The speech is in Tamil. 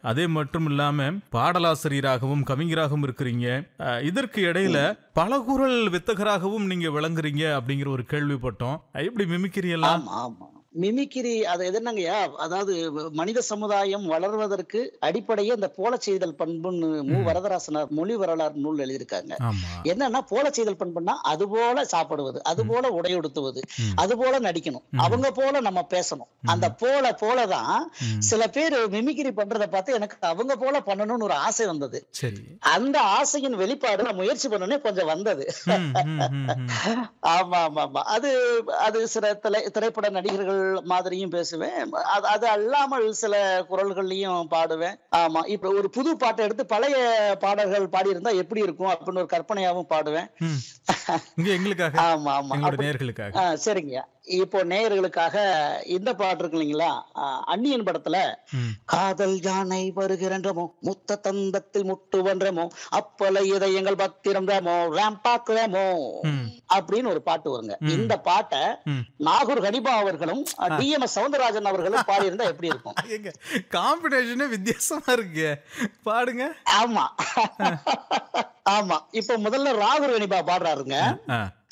அதே மட்டும் இல்லாம பாடலாசிரியராகவும் கவிஞராகவும் இருக்கிறீங்க அஹ், இதற்கு இடையில பலகுரல் வித்தகராகவும் நீங்க விளங்குறீங்க அப்படிங்கிற ஒரு கேள்விப்பட்டோம் எப்படி மிமிக்கிரி எல்லாம் ஆமா ஆமா மிமிக்கிரி அது எது என்னங்கய்யா அதாவது மனித சமுதாயம் வளர்வதற்கு அடிப்படையே இந்த போல செய்தல் பண்புன்னு மு வரதராசனார் மொழி வரலாறு நூல் எழுதியிருக்காங்க ஆமா என்னன்னா போல செய்தல் பண்புன்னா அது போல சாப்பிடுவது அது போல உடையுடுத்துவது ம். அது போல நடிக்கணும் அவங்க போல நம்ம பேசணும் அந்த போல போலதான் ம். சில பேர் மிமிக்கிரி பண்றத பார்த்து எனக்கு அவங்க போல பண்ணணும்னு ஒரு ஆசை வந்தது சரி அந்த ஆசையின் வெளிப்பாடு நான் முயற்சி பண்ணனே கொஞ்சம் வந்தது ம், ம், ம், ம். ஆமா ஆமா ஆமா அது அது சில திரை திரைப்பட நடிகர்கள் மாதிரியும் பேசுவேன் அது அது அல்லாமல் சில குரல்கள்லயும் பாடுவேன் ஆமா இப்ப ஒரு புது பாட்டை எடுத்து பழைய பாடல்கள் பாடியிருந்தா எப்படி இருக்கும் அப்படின்னு ஒரு கற்பனையாவும் பாடுவேன் ம். இங்க எங்களுக்காக ஆமா ஆமா எங்களோட அப்படி- நேர்களுக்காக ஆ, சரிங்க இப்போ நேயர்களுக்காக இந்த பாட்டு இருக்கு இல்லைங்களா ஆ, அந்நியன் படத்துல ம். காதல் யானை வருகிறன்றமோ முத்த தந்தத்தில் முட்டுவன்றமோ அப்பல இதயங்கள் பத்திரந்தமோ ரேம்பாக்குறமோ ம். அப்படின்னு ஒரு பாட்டு வருங்க ம். இந்த பாட்டை ம். நாகூர் ஹனிபா அவர்களும் டி எம் எஸ் சவுந்தரராஜன் அவர்களும் பாடியிருந்தா எப்படி இருக்கும் எங்க காம்பினேஷனே வித்தியாசமா இருக்கு பாடுங்க ஆமா ஆமா இப்ப முதல்ல ராகுர் ஹனிபா பாடுறாருங்க ஆ